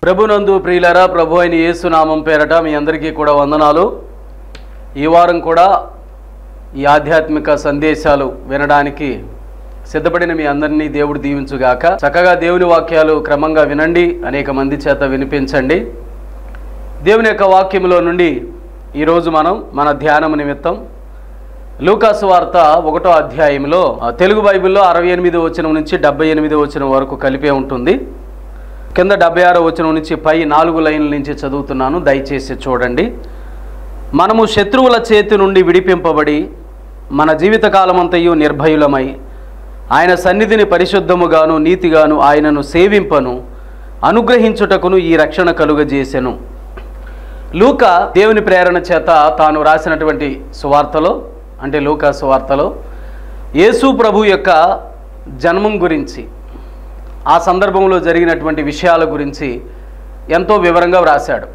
ప్రభునందు ప్రియులరా ప్రభు అయిన యేసునామం పేరట మీ అందరికీ కూడా వందనాలు ఈ వారం కూడా ఈ ఆధ్యాత్మిక సందేశాలు వినడానికి సిద్ధపడిన మీ అందరినీ దేవుడు దీవించుగాక చక్కగా దేవుని వాక్యాలు క్రమంగా వినండి అనేక మంది చేత వినిపించండి దేవుని యొక్క వాక్యములో నుండి ఈరోజు మనం మన ధ్యానం నిమిత్తం లూకాసు వార్త ఒకటో అధ్యాయంలో ఆ, తెలుగు బైబిల్లో అరవై ఎనిమిది వచనం నుంచి డెబ్బై ఎనిమిది వచనం వరకు కలిపే ఉంటుంది కింద డెబ్బై ఆరో వచనం నుంచి పై నాలుగు లైన్ల నుంచి చదువుతున్నాను దయచేసి చూడండి మనము శత్రువుల చేతి నుండి విడిపింపబడి మన జీవితకాలమంతయు నిర్భయులమై ఆయన సన్నిధిని పరిశుద్ధముగాను నీతిగాను ఆయనను సేవింపను అనుగ్రహించుటకును ఈ రక్షణ కలుగజేసెను లూక దేవుని ప్రేరణ చేత తాను రాసినటువంటి సువార్తలో అంటే లూకా సువార్తలో యేసు ప్రభు యొక్క జన్మం గురించి ఆ సందర్భంలో జరిగినటువంటి విషయాల గురించి ఎంతో వివరంగా వ్రాశాడు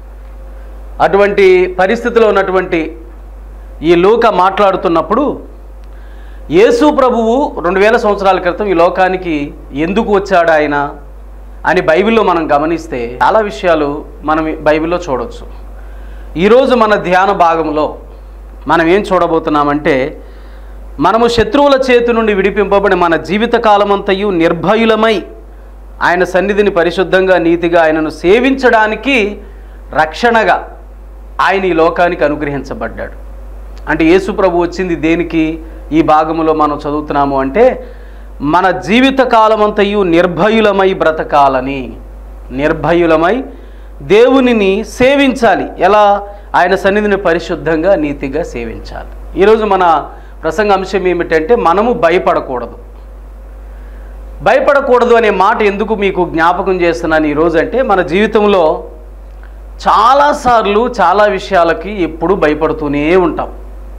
అటువంటి పరిస్థితిలో ఉన్నటువంటి ఈ లూక మాట్లాడుతున్నప్పుడు యేసు ప్రభువు రెండు వేల సంవత్సరాల క్రితం ఈ లోకానికి ఎందుకు వచ్చాడు ఆయన అని బైబిల్లో మనం గమనిస్తే చాలా విషయాలు మనం ఈ బైబిల్లో చూడవచ్చు ఈరోజు మన ధ్యాన భాగంలో మనం ఏం చూడబోతున్నామంటే మనము శత్రువుల చేతి నుండి విడిపింపబడి మన జీవిత కాలమంతయు నిర్భయులమై ఆయన సన్నిధిని పరిశుద్ధంగా నీతిగా ఆయనను సేవించడానికి రక్షణగా ఆయన ఈ లోకానికి అనుగ్రహించబడ్డాడు అంటే యేసు ప్రభు వచ్చింది దేనికి ఈ భాగములో మనం చదువుతున్నాము అంటే మన జీవిత కాలమంతయు నిర్భయులమై బ్రతకాలని నిర్భయులమై దేవునిని సేవించాలి ఎలా ఆయన సన్నిధిని పరిశుద్ధంగా నీతిగా సేవించాలి ఈరోజు మన ప్రసంగ అంశం ఏమిటంటే మనము భయపడకూడదు భయపడకూడదు అనే మాట ఎందుకు మీకు జ్ఞాపకం చేస్తున్నాను ఈరోజు అంటే మన జీవితంలో చాలాసార్లు చాలా విషయాలకి ఎప్పుడు భయపడుతూనే ఉంటాం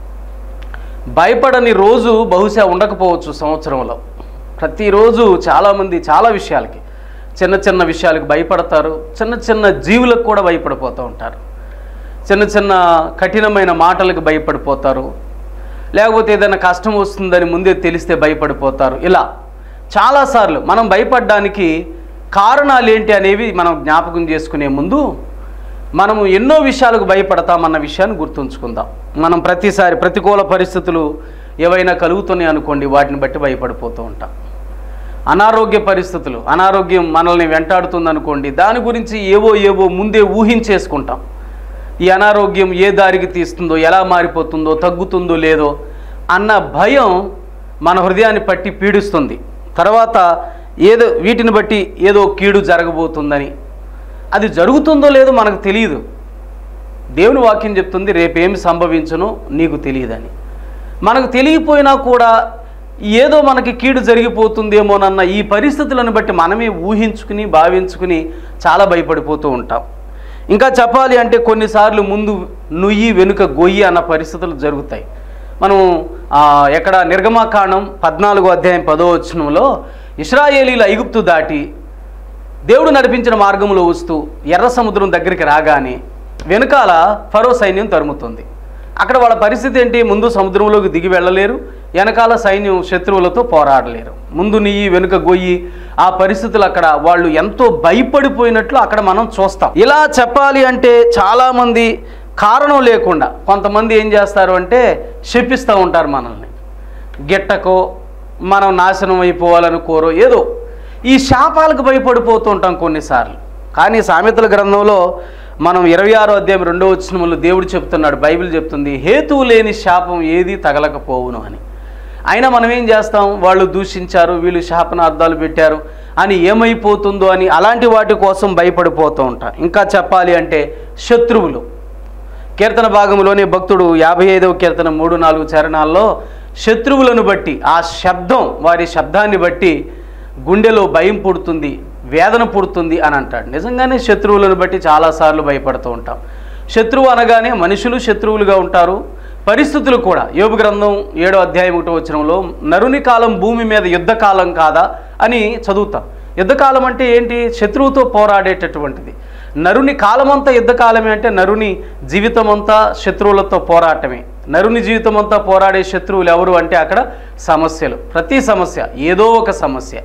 భయపడని రోజు బహుశా ఉండకపోవచ్చు సంవత్సరంలో ప్రతిరోజు చాలామంది చాలా విషయాలకి చిన్న చిన్న విషయాలకు భయపడతారు చిన్న చిన్న జీవులకు కూడా భయపడిపోతూ ఉంటారు చిన్న చిన్న కఠినమైన మాటలకు భయపడిపోతారు లేకపోతే ఏదైనా కష్టం వస్తుందని ముందే తెలిస్తే భయపడిపోతారు ఇలా చాలాసార్లు మనం భయపడడానికి కారణాలు ఏంటి అనేవి మనం జ్ఞాపకం చేసుకునే ముందు మనము ఎన్నో విషయాలకు భయపడతామన్న విషయాన్ని గుర్తుంచుకుందాం మనం ప్రతిసారి ప్రతికూల పరిస్థితులు ఏవైనా కలుగుతున్నాయి అనుకోండి వాటిని బట్టి భయపడిపోతూ ఉంటాం అనారోగ్య పరిస్థితులు అనారోగ్యం మనల్ని వెంటాడుతుంది అనుకోండి దాని గురించి ఏవో ఏవో ముందే ఊహించేసుకుంటాం ఈ అనారోగ్యం ఏ దారికి తీస్తుందో ఎలా మారిపోతుందో తగ్గుతుందో లేదో అన్న భయం మన హృదయాన్ని పట్టి పీడిస్తుంది తర్వాత ఏదో వీటిని బట్టి ఏదో కీడు జరగబోతుందని అది జరుగుతుందో లేదో మనకు తెలియదు దేవుని వాక్యం చెప్తుంది రేపేమి సంభవించునో నీకు తెలియదని మనకు తెలియపోయినా కూడా ఏదో మనకి కీడు జరిగిపోతుందేమోనన్న ఈ పరిస్థితులను బట్టి మనమే ఊహించుకుని భావించుకుని చాలా భయపడిపోతూ ఉంటాం ఇంకా చెప్పాలి అంటే కొన్నిసార్లు ముందు నుయ్యి వెనుక గొయ్యి అన్న పరిస్థితులు జరుగుతాయి మనం ఆ, ఎక్కడ నిర్గమాకాండం పద్నాలుగో అధ్యాయం పదో వచనంలో ఇస్రాయేలీల ఐగుప్తు దాటి దేవుడు నడిపించిన మార్గంలో వస్తూ ఎర్ర సముద్రం దగ్గరికి రాగానే వెనకాల ఫరో సైన్యం తరుముతుంది అక్కడ వాళ్ళ పరిస్థితి ఏంటి ముందు సముద్రంలోకి దిగి వెళ్ళలేరు వెనకాల సైన్యం శత్రువులతో పోరాడలేరు ముందు నీ వెనుక గొయ్యి ఆ పరిస్థితులు అక్కడ వాళ్ళు ఎంతో భయపడిపోయినట్లు అక్కడ మనం చూస్తాం ఇలా చెప్పాలి అంటే చాలామంది కారణం లేకుండా కొంతమంది ఏం చేస్తారు అంటే శపిస్తూ ఉంటారు మనల్ని గిట్టకో మనం నాశనం అయిపోవాలని కోరో ఏదో ఈ శాపాలకు భయపడిపోతూ ఉంటాం కొన్నిసార్లు కానీ సామెతల గ్రంథంలో మనం ఇరవై ఆరో అధ్యాయం రెండో వచ్చినములు దేవుడు చెప్తున్నాడు బైబిల్ చెప్తుంది హేతువు లేని శాపం ఏది తగలకపోవును అని అయినా మనం ఏం చేస్తాం వాళ్ళు దూషించారు వీళ్ళు శాపనార్థాలు పెట్టారు అని ఏమైపోతుందో అని అలాంటి వాటి కోసం భయపడిపోతూ ఉంటాం ఇంకా చెప్పాలి అంటే శత్రువులు కీర్తన భాగంలోనే భక్తుడు యాభై ఐదవ కీర్తన మూడు నాలుగు చరణాల్లో శత్రువులను బట్టి ఆ శబ్దం వారి శబ్దాన్ని బట్టి గుండెలో భయం పుడుతుంది వేదన పుడుతుంది అని అంటాడు నిజంగానే శత్రువులను బట్టి చాలాసార్లు భయపడుతూ ఉంటాం శత్రువు అనగానే మనుషులు శత్రువులుగా ఉంటారు పరిస్థితులు కూడా యోగు గ్రంథం ఏడో అధ్యాయం ఒకటో వచనంలో నరుని కాలం భూమి మీద యుద్ధకాలం కాదా అని చదువుతాం యుద్ధకాలం అంటే ఏంటి శత్రువుతో పోరాడేటటువంటిది నరుని కాలమంతా యుద్ధకాలమే అంటే నరుని జీవితం అంతా శత్రువులతో పోరాటమే నరుని జీవితం అంతా పోరాడే శత్రువులు ఎవరు అంటే అక్కడ సమస్యలు ప్రతి సమస్య ఏదో ఒక సమస్య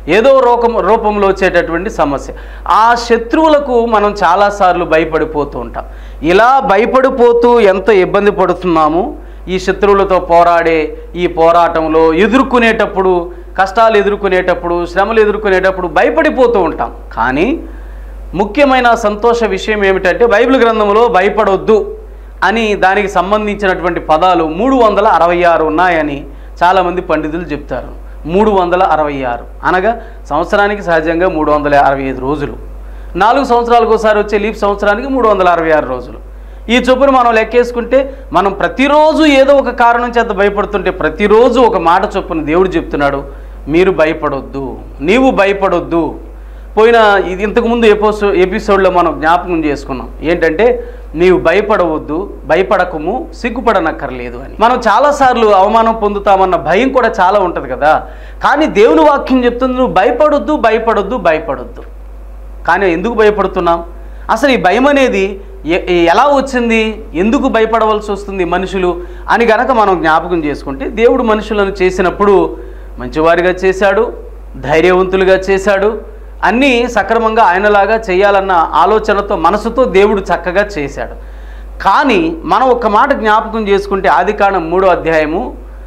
ఏదో రూపం రూపంలో వచ్చేటటువంటి సమస్య ఆ శత్రువులకు మనం చాలాసార్లు భయపడిపోతూ ఉంటాం ఇలా భయపడిపోతూ ఎంత ఇబ్బంది పడుతున్నాము ఈ శత్రువులతో పోరాడే ఈ పోరాటంలో ఎదుర్కొనేటప్పుడు కష్టాలు ఎదుర్కొనేటప్పుడు శ్రమలు ఎదుర్కొనేటప్పుడు భయపడిపోతూ ఉంటాం కానీ ముఖ్యమైన సంతోష విషయం ఏమిటంటే బైబిల్ గ్రంథంలో భయపడొద్దు అని దానికి సంబంధించినటువంటి పదాలు మూడు వందల అరవై ఆరు ఉన్నాయని చాలామంది పండితులు చెప్తారు మూడు వందల అరవై ఆరు అనగా సంవత్సరానికి సహజంగా మూడు వందల అరవై ఐదు రోజులు నాలుగు సంవత్సరాలకు ఒకసారి వచ్చే లీప్ సంవత్సరానికి మూడు వందల అరవై ఆరు రోజులు ఈ చొప్పున మనం లెక్కేసుకుంటే మనం ప్రతిరోజు ఏదో ఒక కారణం చేత భయపడుతుంటే ప్రతిరోజు ఒక మాట చొప్పున దేవుడు చెప్తున్నాడు మీరు భయపడొద్దు నీవు భయపడొద్దు పోయిన ఇది ఇంతకుముందు ఎపిసో ఎపిసోడ్లో మనం జ్ఞాపకం చేసుకున్నాం ఏంటంటే నీవు భయపడవద్దు భయపడకము సిగ్గుపడనక్కర్లేదు అని మనం చాలాసార్లు అవమానం పొందుతామన్న భయం కూడా చాలా ఉంటుంది కదా కానీ దేవుని వాక్యం చెప్తుంది నువ్వు భయపడొద్దు భయపడొద్దు భయపడొద్దు కానీ ఎందుకు భయపడుతున్నాం అసలు ఈ భయం అనేది ఎ- ఎలా వచ్చింది ఎందుకు భయపడవలసి వస్తుంది మనుషులు అని గనక మనం జ్ఞాపకం చేసుకుంటే దేవుడు మనుషులను చేసినప్పుడు మంచివారిగా చేశాడు ధైర్యవంతులుగా చేశాడు అన్నీ సక్రమంగా ఆయనలాగా చేయాలన్న ఆలోచనతో మనసుతో దేవుడు చక్కగా చేశాడు కానీ మనం ఒక మాట జ్ఞాపకం చేసుకుంటే ఆదికాండం మూడో అధ్యాయము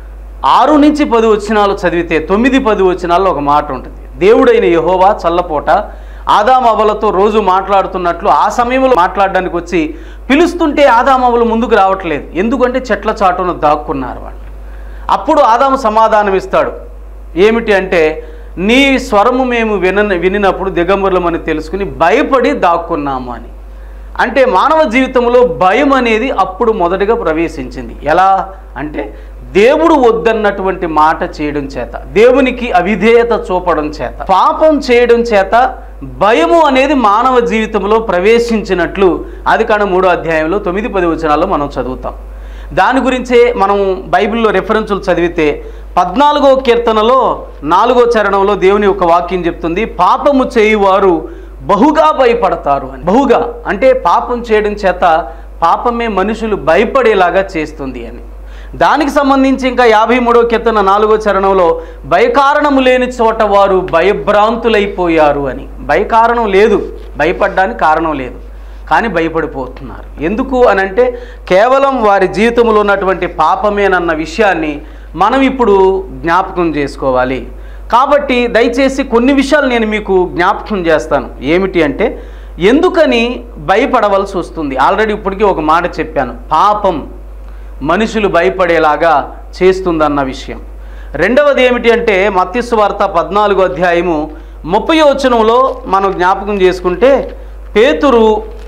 ఆరు నుంచి పది వచనాలు చదివితే తొమ్మిది పది వచనాల్లో ఒక మాట ఉంటుంది దేవుడైన యహోవా చల్లపోట ఆదామవలతో రోజు మాట్లాడుతున్నట్లు ఆ సమయంలో మాట్లాడడానికి వచ్చి పిలుస్తుంటే ఆదామవలు ముందుకు రావట్లేదు ఎందుకంటే చెట్ల చాటున దాక్కున్నారు వాళ్ళు అప్పుడు ఆదాము సమాధానం ఇస్తాడు ఏమిటి అంటే నీ స్వరము మేము విన వినినప్పుడు దిగంబరులమని తెలుసుకుని భయపడి దాక్కున్నాము అని అంటే మానవ జీవితంలో భయం అనేది అప్పుడు మొదటగా ప్రవేశించింది ఎలా అంటే దేవుడు వద్దన్నటువంటి మాట చేయడం చేత దేవునికి అవిధేయత చూపడం చేత పాపం చేయడం చేత భయము అనేది మానవ జీవితంలో ప్రవేశించినట్లు అది కాడ మూడో అధ్యాయంలో తొమ్మిది పది వచనాల్లో మనం చదువుతాం దాని గురించే మనం బైబిల్లో రెఫరెన్సులు చదివితే పద్నాలుగో కీర్తనలో నాలుగో చరణంలో దేవుని యొక్క వాక్యం చెప్తుంది పాపము చేయువారు బహుగా భయపడతారు అని బహుగా అంటే పాపం చేయడం చేత పాపమే మనుషులు భయపడేలాగా చేస్తుంది అని దానికి సంబంధించి ఇంకా యాభై మూడో కీర్తన నాలుగో చరణంలో భయకారణము లేని చోట వారు భయభ్రాంతులైపోయారు అని భయకారణం లేదు భయపడ్డానికి కారణం లేదు కానీ భయపడిపోతున్నారు ఎందుకు అని అంటే కేవలం వారి జీవితంలో ఉన్నటువంటి పాపమేనన్న విషయాన్ని మనం ఇప్పుడు జ్ఞాపకం చేసుకోవాలి కాబట్టి దయచేసి కొన్ని విషయాలు నేను మీకు జ్ఞాపకం చేస్తాను ఏమిటి అంటే ఎందుకని భయపడవలసి వస్తుంది ఆల్రెడీ ఇప్పటికీ ఒక మాట చెప్పాను పాపం మనుషులు భయపడేలాగా చేస్తుందన్న విషయం రెండవది ఏమిటి అంటే మత్స్సు వార్త పద్నాలుగో అధ్యాయము ముప్పై వచనంలో మనం జ్ఞాపకం చేసుకుంటే పేతురు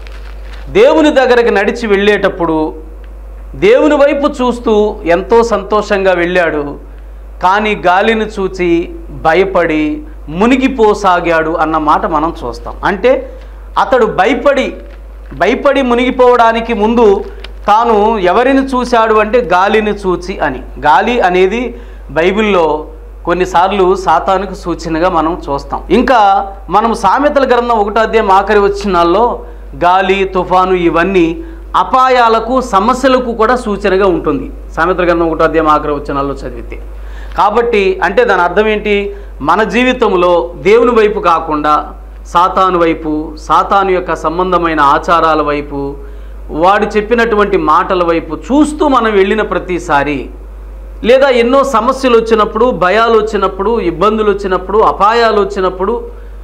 దేవుని దగ్గరికి నడిచి వెళ్ళేటప్పుడు దేవుని వైపు చూస్తూ ఎంతో సంతోషంగా వెళ్ళాడు కానీ గాలిని చూచి భయపడి మునిగిపోసాగాడు అన్న మాట మనం చూస్తాం అంటే అతడు భయపడి భయపడి మునిగిపోవడానికి ముందు తాను ఎవరిని చూశాడు అంటే గాలిని చూచి అని గాలి అనేది బైబిల్లో కొన్నిసార్లు సాతానుకు సూచనగా మనం చూస్తాం ఇంకా మనం సామెతల గ్రంథం ఒకటో అధ్యాయం ఆఖరి వచ్చినాల్లో గాలి తుఫాను ఇవన్నీ అపాయాలకు సమస్యలకు కూడా సూచనగా ఉంటుంది సామెతల గ్రంథం ఒకటో అధ్యాయం ఆఖరి వచ్చినాల్లో చదివితే కాబట్టి అంటే దాని అర్థం ఏంటి మన జీవితంలో దేవుని వైపు కాకుండా సాతాను వైపు సాతాను యొక్క సంబంధమైన ఆచారాల వైపు వాడు చెప్పినటువంటి మాటల వైపు చూస్తూ మనం వెళ్ళిన ప్రతిసారి లేదా ఎన్నో సమస్యలు వచ్చినప్పుడు భయాలు వచ్చినప్పుడు ఇబ్బందులు వచ్చినప్పుడు అపాయాలు వచ్చినప్పుడు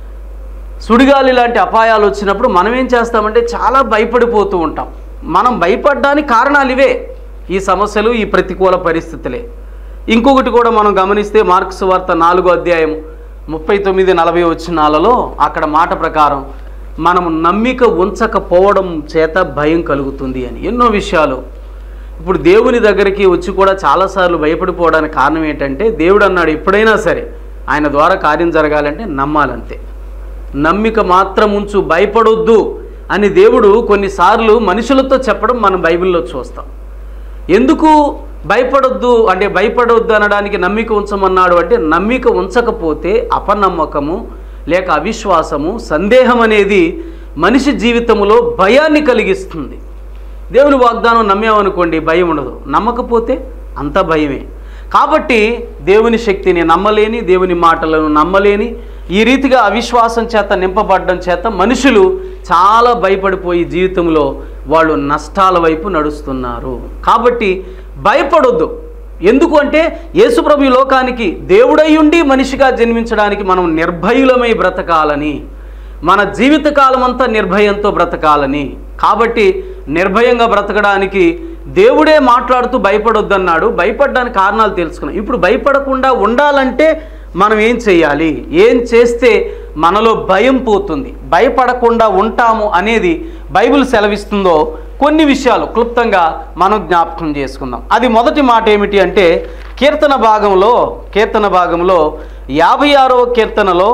సుడిగాలి లాంటి అపాయాలు వచ్చినప్పుడు మనం ఏం చేస్తామంటే చాలా భయపడిపోతూ ఉంటాం మనం భయపడడానికి కారణాలు ఇవే ఈ సమస్యలు ఈ ప్రతికూల పరిస్థితులే ఇంకొకటి కూడా మనం గమనిస్తే మార్క్స్ వార్త నాలుగో అధ్యాయం ముప్పై తొమ్మిది నలభై వచ్చినాలలో అక్కడ మాట ప్రకారం మనం నమ్మిక ఉంచకపోవడం చేత భయం కలుగుతుంది అని ఎన్నో విషయాలు ఇప్పుడు దేవుని దగ్గరికి వచ్చి కూడా చాలాసార్లు భయపడిపోవడానికి కారణం ఏంటంటే దేవుడు అన్నాడు ఎప్పుడైనా సరే ఆయన ద్వారా కార్యం జరగాలంటే నమ్మాలంతే నమ్మిక మాత్రం ఉంచు భయపడొద్దు అని దేవుడు కొన్నిసార్లు మనుషులతో చెప్పడం మనం బైబిల్లో చూస్తాం ఎందుకు భయపడొద్దు అంటే భయపడొద్దు అనడానికి నమ్మిక ఉంచమన్నాడు అంటే నమ్మిక ఉంచకపోతే అపనమ్మకము లేక అవిశ్వాసము సందేహం అనేది మనిషి జీవితంలో భయాన్ని కలిగిస్తుంది దేవుని వాగ్దానం నమ్మామనుకోండి భయం ఉండదు నమ్మకపోతే అంత భయమే కాబట్టి దేవుని శక్తిని నమ్మలేని దేవుని మాటలను నమ్మలేని ఈ రీతిగా అవిశ్వాసం చేత నింపబడడం చేత మనుషులు చాలా భయపడిపోయి జీవితంలో వాళ్ళు నష్టాల వైపు నడుస్తున్నారు కాబట్టి భయపడొద్దు ఎందుకు అంటే యేసుప్రభు ఈ లోకానికి దేవుడై ఉండి మనిషిగా జన్మించడానికి మనం నిర్భయులమై బ్రతకాలని మన జీవితకాలం అంతా నిర్భయంతో బ్రతకాలని కాబట్టి నిర్భయంగా బ్రతకడానికి దేవుడే మాట్లాడుతూ భయపడొద్దన్నాడు భయపడడానికి కారణాలు తెలుసుకున్నాం ఇప్పుడు భయపడకుండా ఉండాలంటే మనం ఏం చేయాలి ఏం చేస్తే మనలో భయం పోతుంది భయపడకుండా ఉంటాము అనేది బైబిల్ సెలవిస్తుందో కొన్ని విషయాలు క్లుప్తంగా మనం జ్ఞాపకం చేసుకుందాం అది మొదటి మాట ఏమిటి అంటే కీర్తన భాగంలో కీర్తన భాగంలో యాభై ఆరవ కీర్తనలో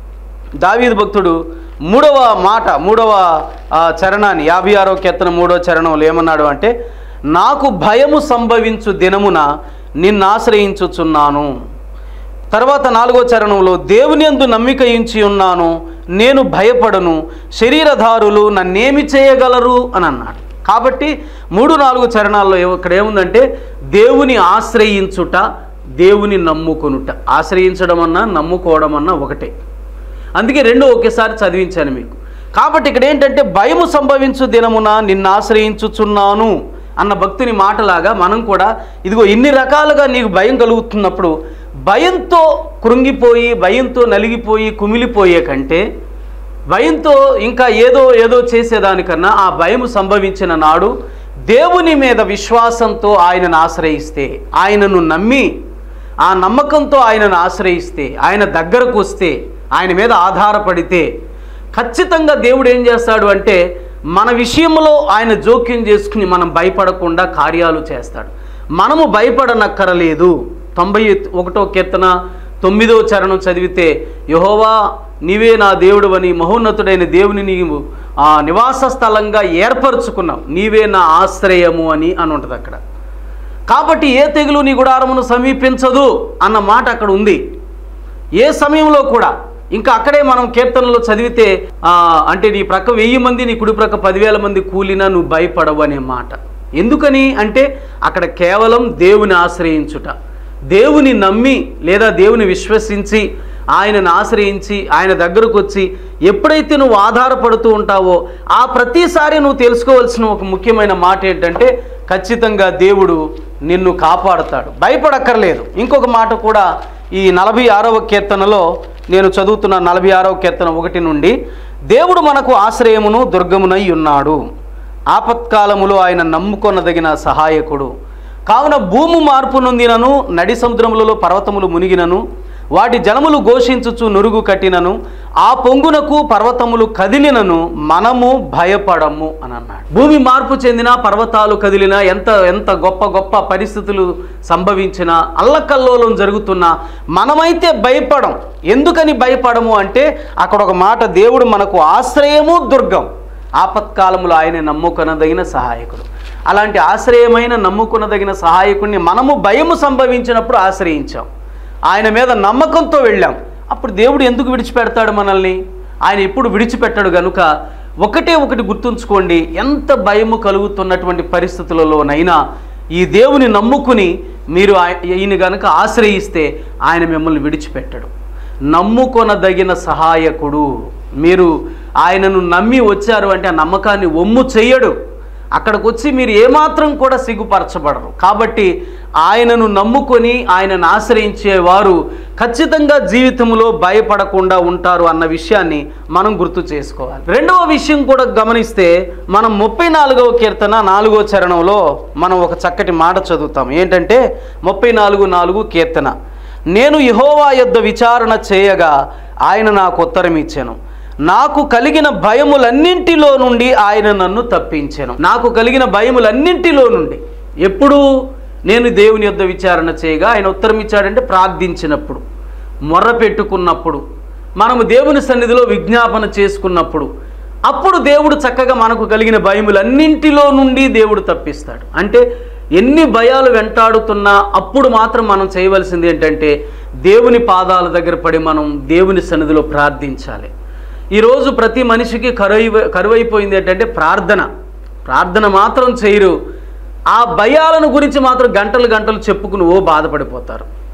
దావీదు భక్తుడు మూడవ మాట మూడవ ఆ, చరణాన్ని యాభై ఆరో కీర్తన మూడవ చరణంలో ఏమన్నాడు అంటే నాకు భయము సంభవించు దినమున నిన్ను ఆశ్రయించుచున్నాను తర్వాత నాలుగో చరణంలో దేవుని యందు నమ్మిక ఉంచి ఉన్నాను నేను భయపడను శరీరధారులు నన్నేమి చేయగలరు అని అన్నాడు కాబట్టి మూడు నాలుగు చరణాల్లో ఏమ- ఇక్కడ ఏముందంటే దేవుని ఆశ్రయించుట దేవుని నమ్ముకొనుట ఆశ్రయించడం అన్నా నమ్ముకోవడం అన్నా ఒకటే అందుకే రెండు ఒకేసారి చదివించాను మీకు కాబట్టి ఇక్కడ ఏంటంటే భయము సంభవించు దినమున నిన్ను ఆశ్రయించుచున్నాను అన్న భక్తుని మాటలాగా మనం కూడా ఇదిగో ఇన్ని రకాలుగా నీకు భయం కలుగుతున్నప్పుడు భయంతో కృంగిపోయి భయంతో నలిగిపోయి కుమిలిపోయే కంటే భయంతో ఇంకా ఏదో ఏదో చేసేదానికన్నా ఆ భయం సంభవించిన నాడు దేవుని మీద విశ్వాసంతో ఆయనను ఆశ్రయిస్తే ఆయనను నమ్మి ఆ నమ్మకంతో ఆయనను ఆశ్రయిస్తే ఆయన దగ్గరకు వస్తే ఆయన మీద ఆధారపడితే ఖచ్చితంగా దేవుడు ఏం చేస్తాడు అంటే మన విషయంలో ఆయన జోక్యం చేసుకుని మనం భయపడకుండా కార్యాలు చేస్తాడు మనము భయపడనక్కరలేదు తొంభై ఒకటో కీర్తన తొమ్మిదో చరణం చదివితే యహోవా నీవే నా దేవుడు అని మహోన్నతుడైన దేవుని నీవు ఆ నివాస స్థలంగా ఏర్పరచుకున్నావు నీవే నా ఆశ్రయము అని అని ఉంటుంది అక్కడ కాబట్టి ఏ తెగులు నీ గుడారమును సమీపించదు అన్న మాట అక్కడ ఉంది ఏ సమయంలో కూడా ఇంకా అక్కడే మనం కీర్తనలో చదివితే ఆ, అంటే నీ ప్రక్క వెయ్యి మంది నీ కుడి ప్రక్క పదివేల మంది కూలినా నువ్వు భయపడవు అనే మాట ఎందుకని అంటే అక్కడ కేవలం దేవుని ఆశ్రయించుట దేవుని నమ్మి లేదా దేవుని విశ్వసించి ఆయనను ఆశ్రయించి ఆయన దగ్గరకు వచ్చి ఎప్పుడైతే నువ్వు ఆధారపడుతూ ఉంటావో ఆ ప్రతిసారి నువ్వు తెలుసుకోవాల్సిన ఒక ముఖ్యమైన మాట ఏంటంటే ఖచ్చితంగా దేవుడు నిన్ను కాపాడుతాడు భయపడక్కర్లేదు ఇంకొక మాట కూడా ఈ నలభై ఆరవ కీర్తనలో నేను చదువుతున్న నలభై ఆరవ కీర్తన ఒకటి నుండి దేవుడు మనకు ఆశ్రయమును దుర్గమునై ఉన్నాడు ఆపత్కాలములో ఆయన నమ్ముకొనదగిన సహాయకుడు కావున భూము మార్పు నొందినను నడి సముద్రములలో పర్వతములు మునిగినను వాటి జలములు ఘోషించుచు నురుగు కట్టినను ఆ పొంగునకు పర్వతములు కదిలినను మనము భయపడము అని అన్నాడు భూమి మార్పు చెందిన పర్వతాలు కదిలిన ఎంత ఎంత గొప్ప గొప్ప పరిస్థితులు సంభవించిన అల్లకల్లోలం జరుగుతున్నా మనమైతే భయపడం ఎందుకని భయపడము అంటే అక్కడ ఒక మాట దేవుడు మనకు ఆశ్రయము దుర్గం ఆపత్కాలములో ఆయన నమ్ముకొనదగిన సహాయకుడు అలాంటి ఆశ్రయమైన నమ్ముకొనదగిన సహాయకుడిని మనము భయము సంభవించినప్పుడు ఆశ్రయించాం ఆయన మీద నమ్మకంతో వెళ్ళాం అప్పుడు దేవుడు ఎందుకు విడిచిపెడతాడు మనల్ని ఆయన ఎప్పుడు విడిచిపెట్టాడు గనుక ఒకటే ఒకటి గుర్తుంచుకోండి ఎంత భయము కలుగుతున్నటువంటి పరిస్థితులలోనైనా ఈ దేవుని నమ్ముకుని మీరు ఆయ- ఈయన గనుక ఆశ్రయిస్తే ఆయన మిమ్మల్ని విడిచిపెట్టడు నమ్ముకొనదగిన సహాయకుడు మీరు ఆయనను నమ్మి వచ్చారు అంటే ఆ నమ్మకాన్ని ఒమ్ము చెయ్యడు అక్కడికి వచ్చి మీరు ఏమాత్రం కూడా సిగ్గుపరచబడరు కాబట్టి ఆయనను నమ్ముకొని ఆయనను ఆశ్రయించేవారు ఖచ్చితంగా జీవితంలో భయపడకుండా ఉంటారు అన్న విషయాన్ని మనం గుర్తు చేసుకోవాలి రెండవ విషయం కూడా గమనిస్తే మనం ముప్పై నాలుగవ కీర్తన నాలుగో చరణంలో మనం ఒక చక్కటి మాట చదువుతాం ఏంటంటే ముప్పై నాలుగు నాలుగు కీర్తన నేను యహోవా యొద్ద విచారణ చేయగా ఆయన నాకు ఉత్తరం ఇచ్చాను నాకు కలిగిన భయములన్నింటిలో నుండి ఆయన నన్ను తప్పించాను నాకు కలిగిన భయములన్నింటిలో నుండి ఎప్పుడు నేను దేవుని యొద్ద విచారణ చేయగా ఆయన ఉత్తరం ఇచ్చాడంటే ప్రార్థించినప్పుడు మొర్ర పెట్టుకున్నప్పుడు మనము దేవుని సన్నిధిలో విజ్ఞాపన చేసుకున్నప్పుడు అప్పుడు దేవుడు చక్కగా మనకు కలిగిన భయములన్నింటిలో నుండి దేవుడు తప్పిస్తాడు అంటే ఎన్ని భయాలు వెంటాడుతున్నా అప్పుడు మాత్రం మనం చేయవలసింది ఏంటంటే దేవుని పాదాల దగ్గర పడి మనం దేవుని సన్నిధిలో ప్రార్థించాలి ఈరోజు ప్రతి మనిషికి కరువు కరువైపోయింది ఏంటంటే ప్రార్థన ప్రార్థన మాత్రం చేయరు ఆ భయాలను గురించి మాత్రం గంటలు గంటలు చెప్పుకుని ఓ బాధపడిపోతారు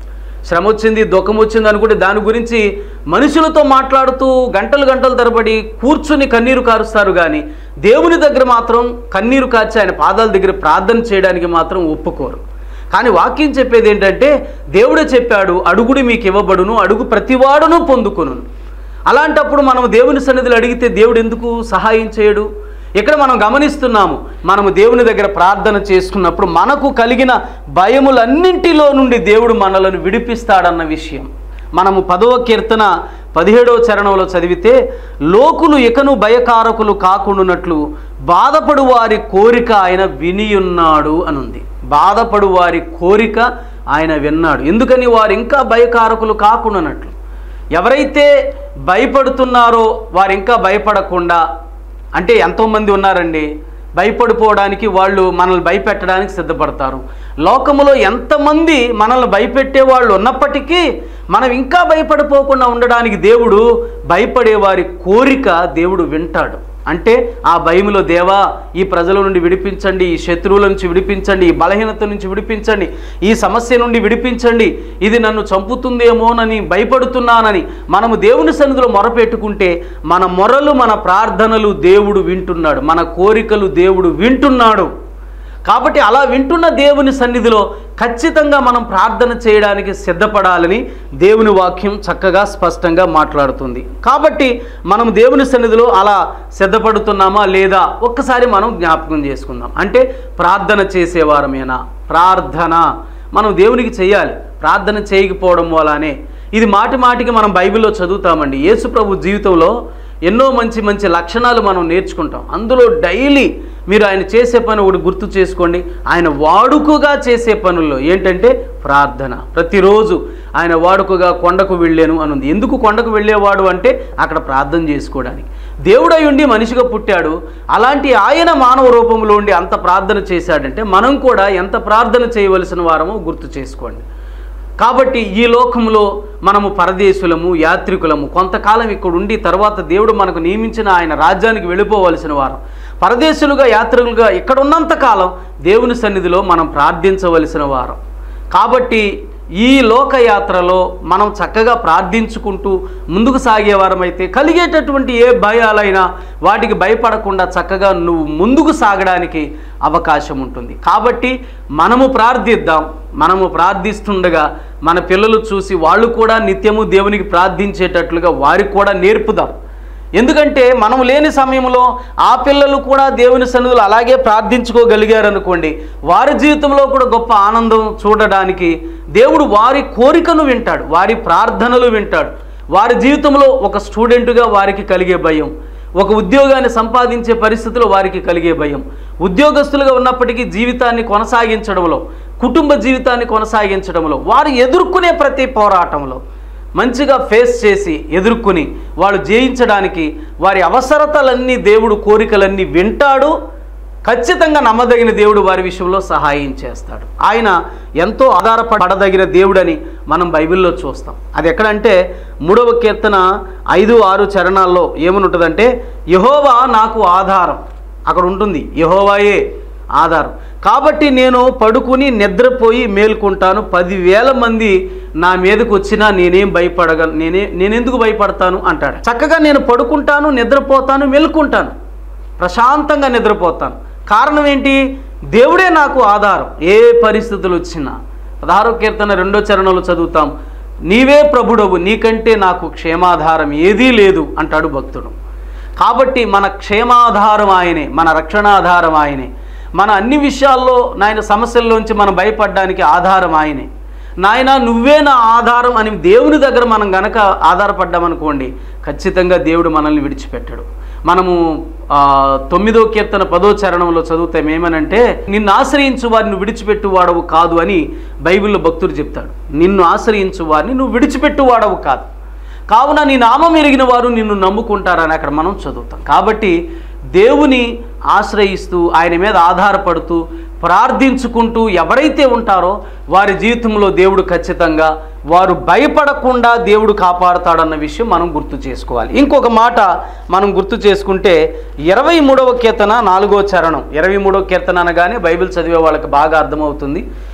శ్రమ వచ్చింది దుఃఖం వచ్చింది అనుకుంటే దాని గురించి మనుషులతో మాట్లాడుతూ గంటలు గంటలు తరబడి కూర్చుని కన్నీరు కారుస్తారు కానీ దేవుని దగ్గర మాత్రం కన్నీరు కార్చి ఆయన పాదాల దగ్గర ప్రార్థన చేయడానికి మాత్రం ఒప్పుకోరు కానీ వాక్యం చెప్పేది ఏంటంటే దేవుడే చెప్పాడు అడుగుడి మీకు ఇవ్వబడును అడుగు ప్రతివాడును పొందుకొను అలాంటప్పుడు మనం దేవుని సన్నిధిలో అడిగితే దేవుడు ఎందుకు సహాయం చేయడు ఇక్కడ మనం గమనిస్తున్నాము మనము దేవుని దగ్గర ప్రార్థన చేసుకున్నప్పుడు మనకు కలిగిన భయములన్నింటిలో నుండి దేవుడు మనలను విడిపిస్తాడన్న విషయం మనము పదవ కీర్తన పదిహేడవ చరణంలో చదివితే లోకులు ఇకను భయకారకులు కాకుండానట్లు బాధపడు వారి కోరిక ఆయన వినియున్నాడు అనుంది బాధపడు వారి కోరిక ఆయన విన్నాడు ఎందుకని వారు ఇంకా భయకారకులు కాకుండానట్లు ఎవరైతే భయపడుతున్నారో వారు ఇంకా భయపడకుండా అంటే ఎంతోమంది ఉన్నారండి భయపడిపోవడానికి వాళ్ళు మనల్ని భయపెట్టడానికి సిద్ధపడతారు లోకములో ఎంతమంది మనల్ని భయపెట్టే వాళ్ళు ఉన్నప్పటికీ మనం ఇంకా భయపడిపోకుండా ఉండడానికి దేవుడు భయపడే వారి కోరిక దేవుడు వింటాడు అంటే ఆ భయములో దేవా ఈ ప్రజల నుండి విడిపించండి ఈ శత్రువుల నుంచి విడిపించండి ఈ బలహీనత నుంచి విడిపించండి ఈ సమస్య నుండి విడిపించండి ఇది నన్ను చంపుతుందేమోనని భయపడుతున్నానని మనము దేవుని సన్నిధిలో మొరపెట్టుకుంటే మన మొరలు మన ప్రార్థనలు దేవుడు వింటున్నాడు మన కోరికలు దేవుడు వింటున్నాడు కాబట్టి అలా వింటున్న దేవుని సన్నిధిలో ఖచ్చితంగా మనం ప్రార్థన చేయడానికి సిద్ధపడాలని దేవుని వాక్యం చక్కగా స్పష్టంగా మాట్లాడుతుంది కాబట్టి మనం దేవుని సన్నిధిలో అలా సిద్ధపడుతున్నామా లేదా ఒక్కసారి మనం జ్ఞాపకం చేసుకుందాం అంటే ప్రార్థన చేసేవారమేనా ప్రార్థన మనం దేవునికి చేయాలి ప్రార్థన చేయకపోవడం వల్లనే ఇది మాటి మాటికి మనం బైబిల్లో చదువుతామండి యేసు ప్రభు జీవితంలో ఎన్నో మంచి మంచి లక్షణాలు మనం నేర్చుకుంటాం అందులో డైలీ మీరు ఆయన చేసే పని ఒకటి గుర్తు చేసుకోండి ఆయన వాడుకగా చేసే పనుల్లో ఏంటంటే ప్రార్థన ప్రతిరోజు ఆయన వాడుకగా కొండకు వెళ్ళాను అని ఉంది ఎందుకు కొండకు వెళ్ళేవాడు అంటే అక్కడ ప్రార్థన చేసుకోవడానికి దేవుడై ఉండి మనిషిగా పుట్టాడు అలాంటి ఆయన మానవ రూపంలో ఉండి అంత ప్రార్థన చేశాడంటే మనం కూడా ఎంత ప్రార్థన చేయవలసిన వారమో గుర్తు చేసుకోండి కాబట్టి ఈ లోకంలో మనము పరదేశులము యాత్రికులము కొంతకాలం ఇక్కడ ఉండి తర్వాత దేవుడు మనకు నియమించిన ఆయన రాజ్యానికి వెళ్ళిపోవలసిన వారం పరదేశులుగా యాత్రికులుగా ఇక్కడ ఉన్నంత కాలం దేవుని సన్నిధిలో మనం ప్రార్థించవలసిన వారం కాబట్టి ఈ లోకయాత్రలో మనం చక్కగా ప్రార్థించుకుంటూ ముందుకు సాగేవారమైతే కలిగేటటువంటి ఏ భయాలైనా వాటికి భయపడకుండా చక్కగా నువ్వు ముందుకు సాగడానికి అవకాశం ఉంటుంది కాబట్టి మనము ప్రార్థిద్దాం మనము ప్రార్థిస్తుండగా మన పిల్లలు చూసి వాళ్ళు కూడా నిత్యము దేవునికి ప్రార్థించేటట్లుగా వారికి కూడా నేర్పుదాం ఎందుకంటే మనం లేని సమయంలో ఆ పిల్లలు కూడా దేవుని సన్నిధిలో అలాగే ప్రార్థించుకోగలిగారు అనుకోండి వారి జీవితంలో కూడా గొప్ప ఆనందం చూడడానికి దేవుడు వారి కోరికను వింటాడు వారి ప్రార్థనలు వింటాడు వారి జీవితంలో ఒక స్టూడెంట్గా వారికి కలిగే భయం ఒక ఉద్యోగాన్ని సంపాదించే పరిస్థితిలో వారికి కలిగే భయం ఉద్యోగస్తులుగా ఉన్నప్పటికీ జీవితాన్ని కొనసాగించడంలో కుటుంబ జీవితాన్ని కొనసాగించడంలో వారు ఎదుర్కొనే ప్రతి పోరాటంలో మంచిగా ఫేస్ చేసి ఎదుర్కొని వాళ్ళు జయించడానికి వారి అవసరతలన్నీ దేవుడు కోరికలన్నీ వింటాడు ఖచ్చితంగా నమ్మదగిన దేవుడు వారి విషయంలో సహాయం చేస్తాడు ఆయన ఎంతో ఆధారపడదగిన దేవుడని మనం బైబిల్లో చూస్తాం అది ఎక్కడంటే మూడవ కీర్తన ఐదు ఆరు చరణాల్లో ఏమని ఉంటుందంటే యహోవా నాకు ఆధారం అక్కడ ఉంటుంది యహోవాయే ఆధారం కాబట్టి నేను పడుకుని నిద్రపోయి మేల్కొంటాను పదివేల మంది నా మీదకు వచ్చినా నేనేం భయపడగ నేనే నేనెందుకు భయపడతాను అంటాడు చక్కగా నేను పడుకుంటాను నిద్రపోతాను మేల్కొంటాను ప్రశాంతంగా నిద్రపోతాను కారణం ఏంటి దేవుడే నాకు ఆధారం ఏ పరిస్థితులు వచ్చినా పదహారో కీర్తన రెండో చరణంలో చదువుతాం నీవే ప్రభుడవు నీకంటే నాకు క్షేమాధారం ఏదీ లేదు అంటాడు భక్తుడు కాబట్టి మన క్షేమాధారం ఆయనే మన రక్షణాధారం ఆయనే మన అన్ని విషయాల్లో నాయన సమస్యల్లోంచి మనం భయపడడానికి ఆధారం ఆయనే నాయన నువ్వే నా ఆధారం అని దేవుని దగ్గర మనం గనక ఆధారపడ్డామనుకోండి ఖచ్చితంగా దేవుడు మనల్ని విడిచిపెట్టడు మనము ఆ, తొమ్మిదో కీర్తన పదో చరణంలో చదువుతాం ఏమనంటే నిన్ను ఆశ్రయించు వారిని విడిచిపెట్టు వాడవు కాదు అని బైబిల్లో భక్తుడు చెప్తాడు నిన్ను ఆశ్రయించు వారిని నువ్వు విడిచిపెట్టు వాడవు కాదు కావున నీ నామం ఎరిగిన వారు నిన్ను నమ్ముకుంటారని అక్కడ మనం చదువుతాం కాబట్టి దేవుని ఆశ్రయిస్తూ ఆయన మీద ఆధారపడుతూ ప్రార్థించుకుంటూ ఎవరైతే ఉంటారో వారి జీవితంలో దేవుడు ఖచ్చితంగా వారు భయపడకుండా దేవుడు కాపాడుతాడన్న విషయం మనం గుర్తు చేసుకోవాలి ఇంకొక మాట మనం గుర్తు చేసుకుంటే ఇరవై మూడవ కీర్తన నాలుగో చరణం ఇరవై మూడవ కీర్తన అనగానే బైబిల్ చదివే వాళ్ళకి బాగా అర్థమవుతుంది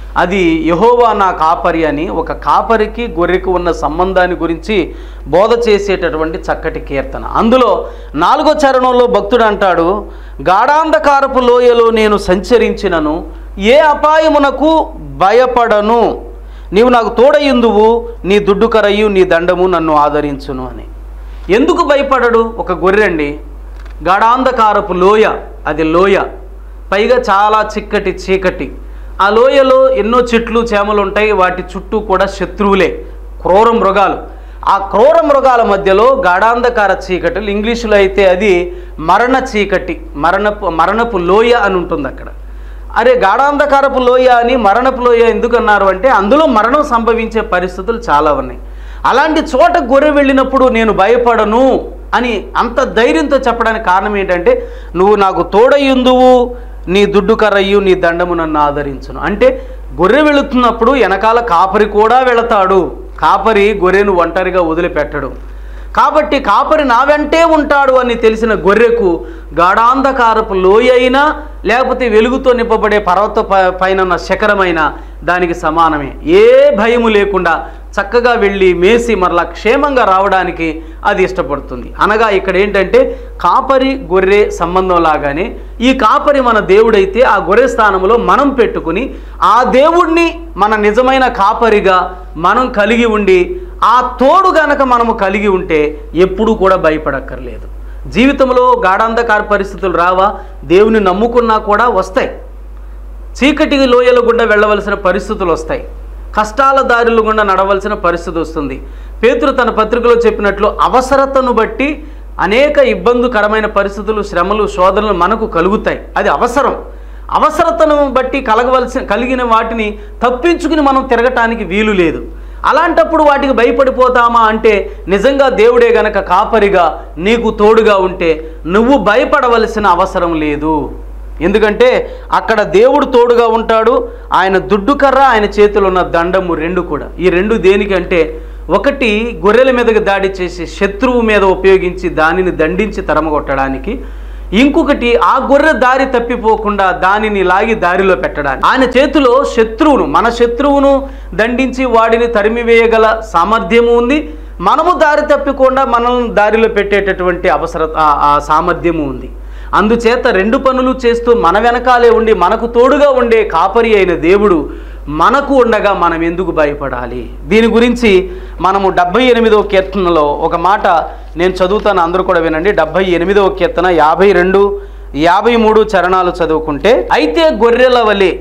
అది యహోవా నా కాపరి అని ఒక కాపరికి గొర్రెకు ఉన్న సంబంధాన్ని గురించి బోధ చేసేటటువంటి చక్కటి కీర్తన అందులో నాలుగో చరణంలో భక్తుడు అంటాడు గాఢాంధకారపు లోయలో నేను సంచరించినను ఏ అపాయమునకు భయపడను నీవు నాకు తోడయిందువు నీ దుడ్డు కరయ్యు నీ దండము నన్ను ఆదరించును అని ఎందుకు భయపడడు ఒక గొర్రెండి గాఢాంధకారపు లోయ అది లోయ పైగా చాలా చిక్కటి చీకటి ఆ లోయలో ఎన్నో చెట్లు చేమలు ఉంటాయి వాటి చుట్టూ కూడా శత్రువులే క్రూర మృగాలు ఆ క్రూర మృగాల మధ్యలో గాఢాంధకార చీకటిలు ఇంగ్లీషులో అయితే అది మరణ చీకటి మరణపు మరణపు లోయ అని ఉంటుంది అక్కడ అరే గాఢాంధకారపు లోయ అని మరణపు లోయ ఎందుకు అన్నారు అంటే అందులో మరణం సంభవించే పరిస్థితులు చాలా ఉన్నాయి అలాంటి చోట గొర్రె వెళ్ళినప్పుడు నేను భయపడను అని అంత ధైర్యంతో చెప్పడానికి కారణం ఏంటంటే నువ్వు నాకు తోడయ్యుందువు నీ దుడ్డు కర్రయ్యు నీ దండము నన్ను ఆదరించును అంటే గొర్రె వెళుతున్నప్పుడు వెనకాల కాపరి కూడా వెళతాడు కాపరి గొర్రెను ఒంటరిగా వదిలిపెట్టడు కాబట్టి కాపరి నా వెంటే ఉంటాడు అని తెలిసిన గొర్రెకు గాఢాంధకారపు లోయ అయినా లేకపోతే వెలుగుతో నింపబడే పర్వత ప- పైన ఉన్న శిఖరమైన దానికి సమానమే ఏ భయము లేకుండా చక్కగా వెళ్ళి మేసి మరలా క్షేమంగా రావడానికి అది ఇష్టపడుతుంది అనగా ఇక్కడ ఏంటంటే కాపరి గొర్రె సంబంధం లాగానే ఈ కాపరి మన దేవుడైతే ఆ గొర్రె స్థానంలో మనం పెట్టుకుని ఆ దేవుణ్ణి మన నిజమైన కాపరిగా మనం కలిగి ఉండి ఆ తోడు గనక మనము కలిగి ఉంటే ఎప్పుడూ కూడా భయపడక్కర్లేదు జీవితంలో గాఢాంధకార పరిస్థితులు రావా దేవుని నమ్ముకున్నా కూడా వస్తాయి చీకటి లోయల గుండా వెళ్ళవలసిన పరిస్థితులు వస్తాయి కష్టాల దారుల గుండా నడవలసిన పరిస్థితి వస్తుంది పేతురు తన పత్రికలో చెప్పినట్లు అవసరతను బట్టి అనేక ఇబ్బందికరమైన పరిస్థితులు శ్రమలు శోధనలు మనకు కలుగుతాయి అది అవసరం అవసరతను బట్టి కలగవలసిన కలిగిన వాటిని తప్పించుకుని మనం తిరగటానికి వీలు లేదు అలాంటప్పుడు వాటికి భయపడిపోతామా అంటే నిజంగా దేవుడే గనక కాపరిగా నీకు తోడుగా ఉంటే నువ్వు భయపడవలసిన అవసరం లేదు ఎందుకంటే అక్కడ దేవుడు తోడుగా ఉంటాడు ఆయన దుడ్డు కర్ర ఆయన చేతిలో ఉన్న దండము రెండు కూడా ఈ రెండు దేనికంటే ఒకటి గొర్రెల మీదకి దాడి చేసి శత్రువు మీద ఉపయోగించి దానిని దండించి తరమగొట్టడానికి ఇంకొకటి ఆ గొర్రె దారి తప్పిపోకుండా దానిని లాగి దారిలో పెట్టడానికి ఆయన చేతిలో శత్రువును మన శత్రువును దండించి వాడిని తరిమివేయగల సామర్థ్యము ఉంది మనము దారి తప్పకుండా మనల్ని దారిలో పెట్టేటటువంటి అవసర ఆ- ఆ సామర్థ్యము ఉంది అందుచేత రెండు పనులు చేస్తూ మన వెనకాలే ఉండి మనకు తోడుగా ఉండే కాపరి అయిన దేవుడు మనకు ఉండగా మనం ఎందుకు భయపడాలి దీని గురించి మనము డెబ్భై ఎనిమిదవ కీర్తనలో ఒక మాట నేను చదువుతాను అందరూ కూడా వినండి డెబ్భై ఎనిమిదవ కీర్తన యాభై రెండు యాభై మూడు చరణాలు చదువుకుంటే అయితే గొర్రెల వలె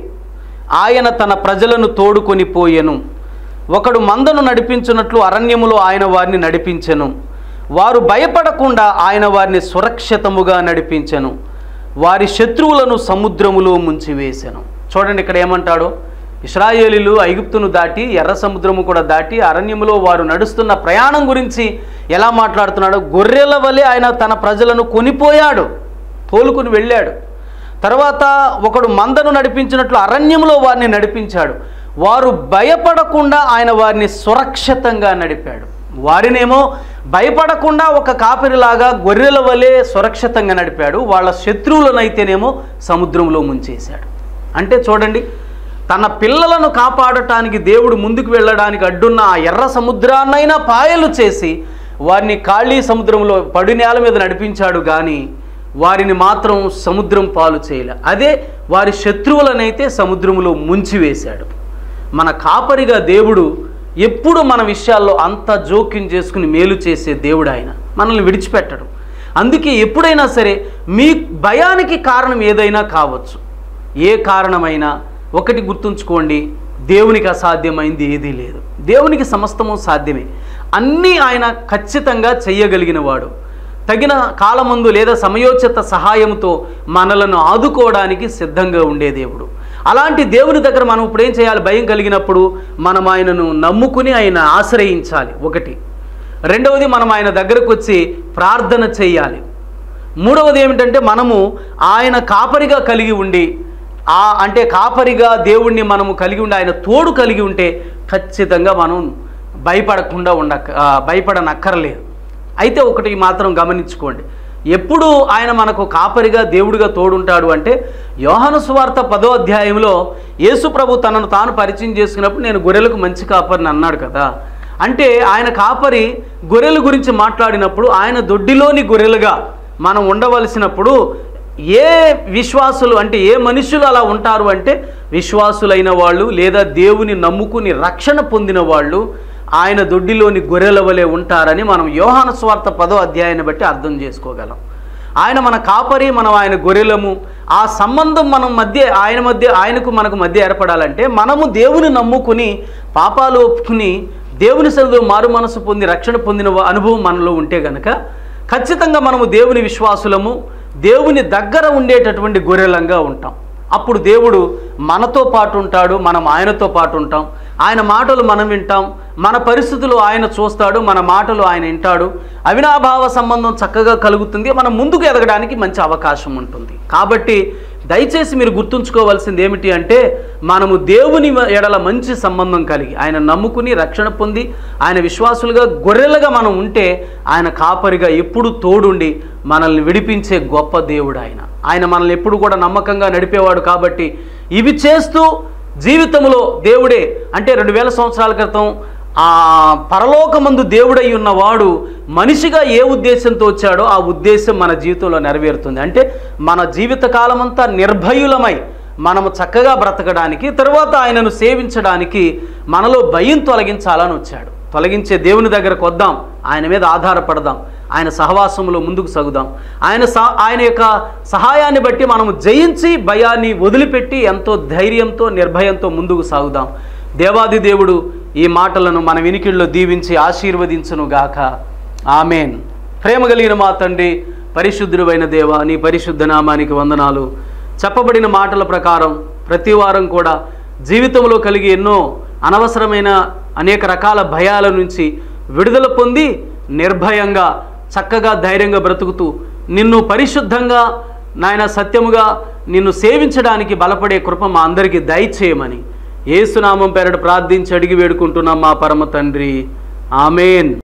ఆయన తన ప్రజలను తోడుకొని పోయెను ఒకడు మందను నడిపించున్నట్లు అరణ్యములో ఆయన వారిని నడిపించెను వారు భయపడకుండా ఆయన వారిని సురక్షితముగా నడిపించెను వారి శత్రువులను సముద్రములో ముంచివేసెను చూడండి ఇక్కడ ఏమంటాడు ఇస్రాయేలీలు ఐగుప్తును దాటి ఎర్ర సముద్రము కూడా దాటి అరణ్యములో వారు నడుస్తున్న ప్రయాణం గురించి ఎలా మాట్లాడుతున్నాడు గొర్రెల వలె ఆయన తన ప్రజలను కొనిపోయాడు తోలుకుని వెళ్ళాడు తర్వాత ఒకడు మందను నడిపించినట్లు అరణ్యంలో వారిని నడిపించాడు వారు భయపడకుండా ఆయన వారిని సురక్షితంగా నడిపాడు వారినేమో భయపడకుండా ఒక కాపిరిలాగా గొర్రెల వలె సురక్షితంగా నడిపాడు వాళ్ళ శత్రువులనైతేనేమో సముద్రంలో ముంచేశాడు అంటే చూడండి తన పిల్లలను కాపాడటానికి దేవుడు ముందుకు వెళ్ళడానికి అడ్డున్న ఆ ఎర్ర సముద్రాన్నైనా పాయలు చేసి వారిని ఖాళీ సముద్రంలో పడి నేల మీద నడిపించాడు కానీ వారిని మాత్రం సముద్రం పాలు చేయలే అదే వారి శత్రువులనైతే సముద్రములో ముంచివేశాడు మన కాపరిగా దేవుడు ఎప్పుడు మన విషయాల్లో అంత జోక్యం చేసుకుని మేలు చేసే దేవుడు ఆయన మనల్ని విడిచిపెట్టడు అందుకే ఎప్పుడైనా సరే మీ భయానికి కారణం ఏదైనా కావచ్చు ఏ కారణమైనా ఒకటి గుర్తుంచుకోండి దేవునికి అసాధ్యమైంది ఏదీ లేదు దేవునికి సమస్తము సాధ్యమే అన్నీ ఆయన ఖచ్చితంగా చెయ్యగలిగిన వాడు తగిన కాలమందు లేదా సమయోచిత సహాయంతో మనలను ఆదుకోవడానికి సిద్ధంగా ఉండే దేవుడు అలాంటి దేవుని దగ్గర మనం ఇప్పుడు ఏం చేయాలి భయం కలిగినప్పుడు మనం ఆయనను నమ్ముకుని ఆయన ఆశ్రయించాలి ఒకటి రెండవది మనం ఆయన దగ్గరకు వచ్చి ప్రార్థన చేయాలి మూడవది ఏమిటంటే మనము ఆయన కాపరిగా కలిగి ఉండి ఆ అంటే కాపరిగా దేవుణ్ణి మనము కలిగి ఉండి ఆయన తోడు కలిగి ఉంటే ఖచ్చితంగా మనం భయపడకుండా ఉండక ఆ, భయపడనక్కర్లేదు అయితే ఒకటి మాత్రం గమనించుకోండి ఎప్పుడు ఆయన మనకు కాపరిగా దేవుడిగా తోడుంటాడు అంటే యోహాను సువార్త పదో అధ్యాయంలో యేసు ప్రభు తనను తాను పరిచయం చేసుకున్నప్పుడు నేను గొర్రెలకు మంచి కాపరిని అన్నాడు కదా అంటే ఆయన కాపరి గొర్రెల గురించి మాట్లాడినప్పుడు ఆయన దొడ్డిలోని గొర్రెలుగా మనం ఉండవలసినప్పుడు ఏ విశ్వాసులు అంటే ఏ మనుషులు అలా ఉంటారు అంటే విశ్వాసులైన వాళ్ళు లేదా దేవుని నమ్ముకుని రక్షణ పొందిన వాళ్ళు ఆయన దొడ్డిలోని గొర్రెల వలె ఉంటారని మనం యోహాను స్వార్థ పదో అధ్యాయాన్ని బట్టి అర్థం చేసుకోగలం ఆయన మన కాపరి మనం ఆయన గొర్రెలము ఆ సంబంధం మనం మధ్య ఆయన మధ్య ఆయనకు మనకు మధ్య ఏర్పడాలంటే మనము దేవుని నమ్ముకుని పాపాలు ఒప్పుకుని దేవుని సన్నిధిలో మారు మనసు పొంది రక్షణ పొందిన వా- అనుభవం మనలో ఉంటే గనక ఖచ్చితంగా మనము దేవుని విశ్వాసులము దేవుని దగ్గర ఉండేటటువంటి గొర్రెలంగా ఉంటాం అప్పుడు దేవుడు మనతో పాటు ఉంటాడు మనం ఆయనతో పాటు ఉంటాం ఆయన మాటలు మనం వింటాం మన పరిస్థితులు ఆయన చూస్తాడు మన మాటలు ఆయన వింటాడు అవినాభావ సంబంధం చక్కగా కలుగుతుంది మనం ముందుకు ఎదగడానికి మంచి అవకాశం ఉంటుంది కాబట్టి దయచేసి మీరు గుర్తుంచుకోవాల్సింది ఏమిటి అంటే మనము దేవుని ఎడల మంచి సంబంధం కలిగి ఆయన నమ్ముకుని రక్షణ పొంది ఆయన విశ్వాసులుగా గొర్రెలుగా మనం ఉంటే ఆయన కాపరిగా ఎప్పుడు తోడుండి మనల్ని విడిపించే గొప్ప దేవుడు ఆయన ఆయన మనల్ని ఎప్పుడు కూడా నమ్మకంగా నడిపేవాడు కాబట్టి ఇవి చేస్తూ జీవితంలో దేవుడే అంటే రెండు వేల సంవత్సరాల క్రితం ఆ పరలోకమందు దేవుడై ఉన్నవాడు మనిషిగా ఏ ఉద్దేశంతో వచ్చాడో ఆ ఉద్దేశం మన జీవితంలో నెరవేరుతుంది అంటే మన జీవిత కాలమంతా నిర్భయులమై మనము చక్కగా బ్రతకడానికి తర్వాత ఆయనను సేవించడానికి మనలో భయం తొలగించాలని వచ్చాడు తొలగించే దేవుని దగ్గరకు వద్దాం ఆయన మీద ఆధారపడదాం ఆయన సహవాసంలో ముందుకు సాగుదాం ఆయన సహ ఆయన యొక్క సహాయాన్ని బట్టి మనము జయించి భయాన్ని వదిలిపెట్టి ఎంతో ధైర్యంతో నిర్భయంతో ముందుకు సాగుదాం దేవాది దేవుడు ఈ మాటలను మన వినికిడిలో దీవించి ఆశీర్వదించును గాక ఆమెన్ ప్రేమ కలిగిన మా తండ్రి పరిశుద్ధుడైన దేవ నీ పరిశుద్ధ నామానికి వందనాలు చెప్పబడిన మాటల ప్రకారం ప్రతి వారం కూడా జీవితంలో కలిగి ఎన్నో అనవసరమైన అనేక రకాల భయాల నుంచి విడుదల పొంది నిర్భయంగా చక్కగా ధైర్యంగా బ్రతుకుతూ నిన్ను పరిశుద్ధంగా నాయన సత్యముగా నిన్ను సేవించడానికి బలపడే కృప మా అందరికీ దయచేయమని ఏసునామం పేరట ప్రార్థించి అడిగి వేడుకుంటున్నాం మా పరమ తండ్రి ఆమెన్